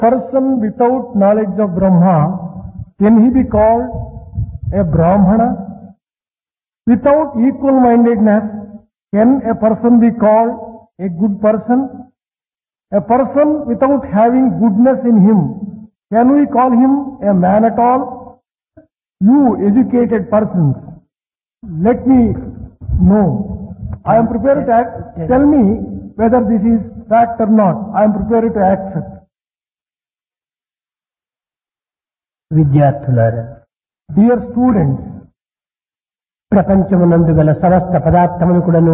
person without knowledge of Brahma, can he be called a Brahmana? Without equal mindedness, can a person be called a good person? A person without having goodness in him, can we call him a man at all? You educated persons, let me know. I am prepared to act. Tell me whether this is fact or not. I am prepared to accept. విద్యార్థులారా Dear students, ప్రపంచమునందు గల సమస్త పదార్థములు కూడాను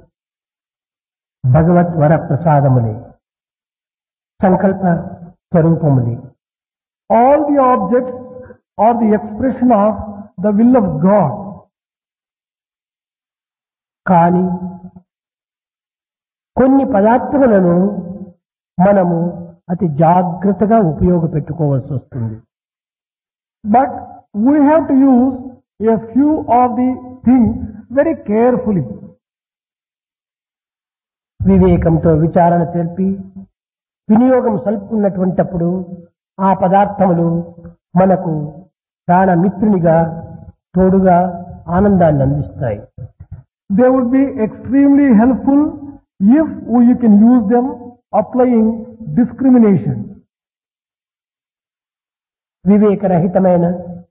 భగవత్ వర ప్రసాదములే సంకల్ప స్వరూపములే all the objects are the expression of the will of God. కానీ కొన్ని పదార్థములను మనము అతి జాగ్రత్తగా ఉపయోగపెట్టుకోవాల్సి వస్తుంది But we have to use a few of the things very carefully. వివేకంతో విచారణ చేర్పి వినియోగం సలుపుకున్నటువంటప్పుడు ఆ పదార్థములు మనకు ప్రాణ మిత్రునిగా తోడుగా ఆనందాన్ని అందిస్తాయి They would be extremely helpful if we can use them applying discrimination. వివేకరహితమైన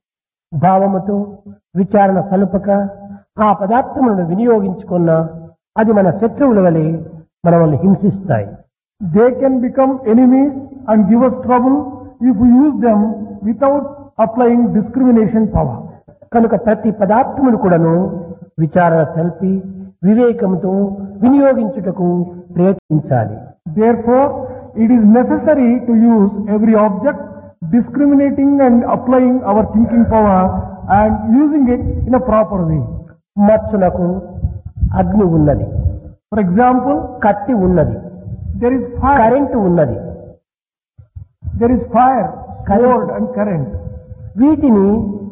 భావముతో విచారణ సలుపక ఆ పదార్థములను వినియోగించుకున్న అది మన శత్రువుల వలె మనల్ని హింసిస్తాయి They can become enemies and give us trouble if we use them without applying discrimination power. కనుక ప్రతి పదార్థమును కూడాను విచారణ తెలిపి వివేకంతో వినియోగించుటకు ప్రయత్నించాలి Therefore, it is necessary to use every object, discriminating and applying our thinking power and using it in a proper way. మచ్చులకు అగ్ని ఉన్నది For example, కత్తి ఉన్నది there is fire, కరెంటు ఉన్నది there is fire, sword and current. వీటిని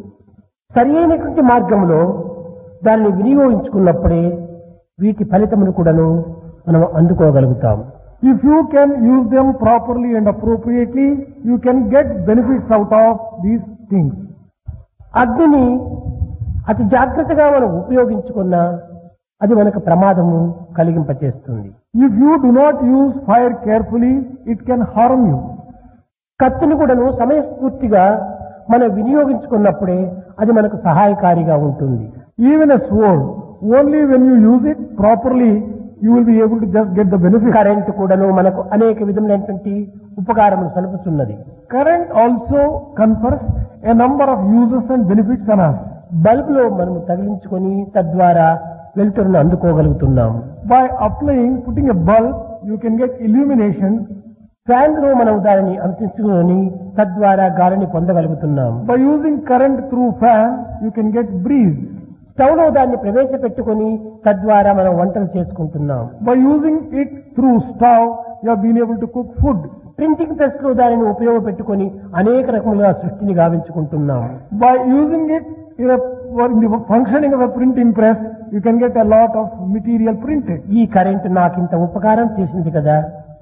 సరి అయినటువంటి మార్గంలో దానిని వినియోగించుకున్నప్పుడే వీటి ఫలితమును కూడాను మనం అందుకోగలుగుతాం If you can use them properly and appropriately, you can get benefits out of these things. అగ్నిని అతి జాగ్రత్తగా మనం ఉపయోగించుకున్నా అది మనకు ప్రమాదము కలిగింపచేస్తుంది If you do not use fire carefully, it can harm you. కత్తిని కూడాను సమయస్ఫూర్తిగా మనం వినియోగించుకున్నప్పుడే అది మనకు సహాయకారిగా ఉంటుంది Even a sword, only when you use it properly, you will be able to just get the benefit. Current కూడాను మనకు అనేక విధములైనటువంటి ఉపకారములు సలుపుతున్నది Current also confers a number of uses and benefits on us. బల్బులో మనము తగిలించుకొని తద్వారా వెలుతురును అందుకోగలుగుతున్నాం By applying, putting a bulb, you can get illumination. Fan లో మనం దానిని అందించుకొని తద్వారా గాలిని పొందగలుగుతున్నాం By using current through fan, you can get breeze. Stove లో దాన్ని ప్రవేశపెట్టుకొని తద్వారా మనం వంటలు చేసుకుంటున్నాం By using it through stove, you have been able to cook food. Printing press లో దానిని ఉపయోగపెట్టుకొని అనేక రకములుగా సృష్టిని గావించుకుంటున్నాం By using it in, a, in the functioning of a printing press, you can get a lot of material printed. ఈ current నాకింత ఉపకారం చేసింది కదా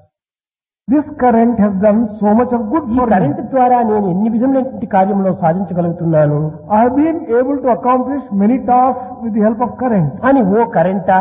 This current has done so much of good ఈ for me. కరెంటు ద్వారా నేను ఎన్ని విధములైనటువంటి కార్యములు సాధించగలుగుతున్నాను I have been able to accomplish many tasks with the help of current. అని ఓ కరెంటా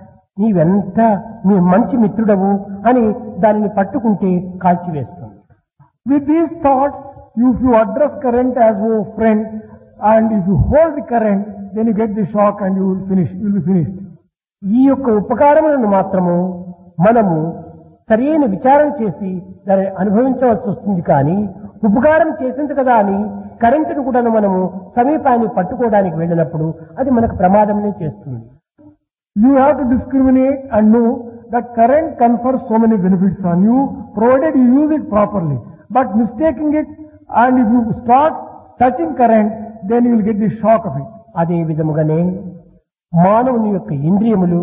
నీవెంత మీ మంచి మిత్రుడవు అని దానిని పట్టుకుంటే కాల్చివేస్తుంది With these thoughts, if you address current as a friend and if you hold the current, then you get the shock and you will finish, you will be finished. ఈ యొక్క ఉపకారములను మాత్రము మనము సరైన విచారం చేసి దానిని అనుభవించవలసి వస్తుంది కానీ ఉపకారం చేసింది కదా అని కరెంటును కూడా మనము సమీపాన్ని పట్టుకోవడానికి వెళ్ళినప్పుడు అది మనకు ప్రమాదమే చేస్తుంది You have to discriminate and know that current confers so many benefits on you, provided you use it properly. But mistaking it and if you start touching current, then you will get the shock of it. అదే విధముగానే మానవుని యొక్క ఇంద్రియములు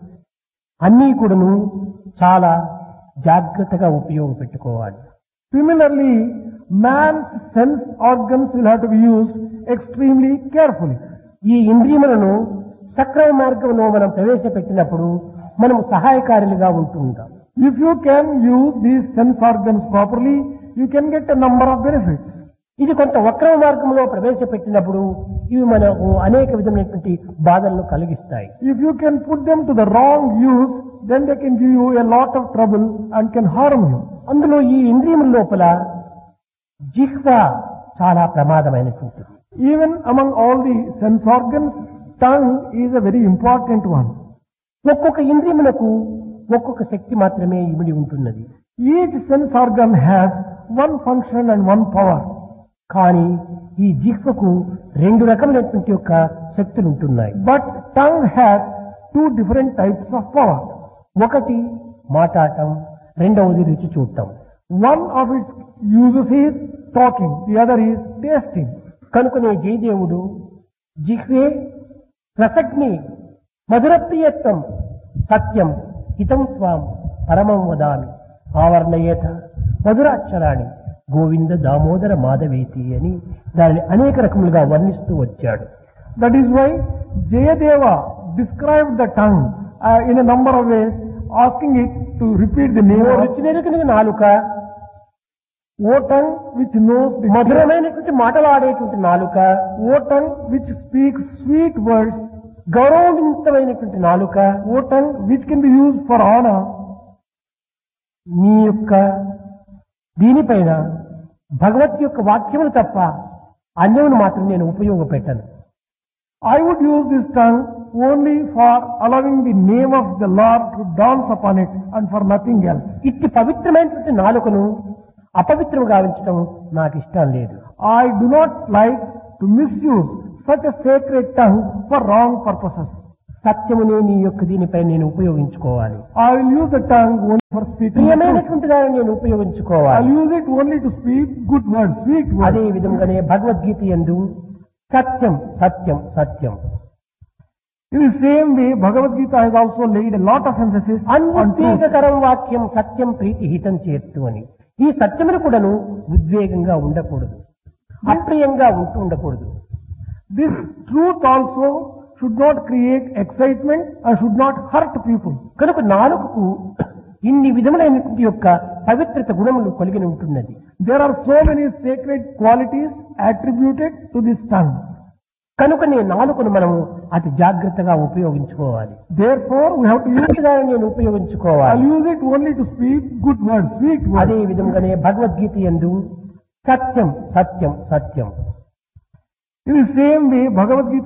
అన్నీ కూడాను చాలా జాగ్రత్తగా ఉపయోగపెట్టుకోవాలి Similarly, man's sense organs will have to be used extremely carefully. ఈ ఇంద్రియములను సక్రమ మార్గంలో మనం ప్రవేశపెట్టినప్పుడు మనము సహాయకారులుగా ఉంటుంటాం If you can use these sense organs properly, you can get a number of benefits. ఇది కొంత వక్ర మార్గంలో ప్రవేశపెట్టినప్పుడు ఇవి మనకు అనేక విధమైనటువంటి బాధలను కలిగిస్తాయి If you can put them to the wrong use, then they can give you a lot of trouble and can harm you. అందులో ఈ ఇంద్రియముల లోపల జిహ్వ చాలా ప్రమాదమైనటువంటిది Even among all the sense organs, tongue is a very important one. ఒక్కొక్క ఇంద్రియములకు ఒక్కొక్క శక్తి మాత్రమే ఇమిడి ఉంటున్నది Each sense organ has one function and one power. కానీ ఈ జిహ్వకు రెండు రకమైనటువంటి యొక్క శక్తులు ఉంటున్నాయి But tongue has two different types of power. ఒకటి మాట్లాడటం రెండవది రుచి చూడటం One of its uses is talking, the other is tasting. కనుకనే జయదేవుడు జిహ్వే రసగ్ని మధురప్రియత్వం సత్యం హితం స్వాం పరమం వదామి ఆవర్ణయేత మధురాక్షరాణి గోవింద దామోదర మాధవేతి అని దానిని అనేక రకములుగా వర్ణిస్తూ వచ్చాడు That is why Jayadeva described the tongue uh, in a number of ways, asking it to repeat the name oh of రుచి నెరుకుని నాలుక O tongue which knows the మధురమైనటువంటి మాటలు ఆడేటువంటి నాలుక O tongue which speaks sweet words, గౌరవవంతమైనటువంటి నాలుక O tongue which can be used for honor. నీ యొక్క దీనిపైన భగవత్ యొక్క వాక్యములు తప్ప అన్యమును మాత్రం నేను ఉపయోగపెట్టను I would use this tongue only for allowing the name of the Lord to dance upon it and for nothing else. ఇట్టి పవిత్రమైనటువంటి నాలుకను అపవిత్రం గావించడం నాకు ఇష్టం లేదు I do not like to misuse such a sacred tongue for wrong purposes. సత్యమునే నీ యొక్క దీనిపై నేను ఉపయోగించుకోవాలి I will use the tongue only for speaking the truth. ప్రియమైనటువంటి దాన్ని నేను I'll ఉపయోగించుకోవాలి use it only to speak good words, sweet అదే words. విధంగానే భగవద్గీత ఎందు సత్యం సత్యం సత్యం In the same way, Bhagavad Gita has also laid a lot of emphasis on truth. అనుద్వేగకరం వాక్యం సత్యం ప్రీతి హితం చేత్తు అని ఈ సత్యమును కూడాను ఉద్వేగంగా ఉండకూడదు అప్రియంగా ఉంటూ ఉండకూడదు This truth also should not create excitement and should not hurt people. కనుక నాలుకకు ఇన్ని విధములైనటువంటి యొక్క పవిత్రత గుణములు కలిగి ఉంటున్నది There are so many sacred qualities attributed to this tongue. కనుక నీ నాలుకను మనము అతి జాగ్రత్తగా ఉపయోగించుకోవాలి Therefore, we have to use దాన్ని నేను ఉపయోగించుకోవాలి I'll use it only to speak good words, sweet words. అదే విధంగానే భగవద్గీత ఎందు సత్యం సత్యం సత్యం In the same way, Bhagavad Gita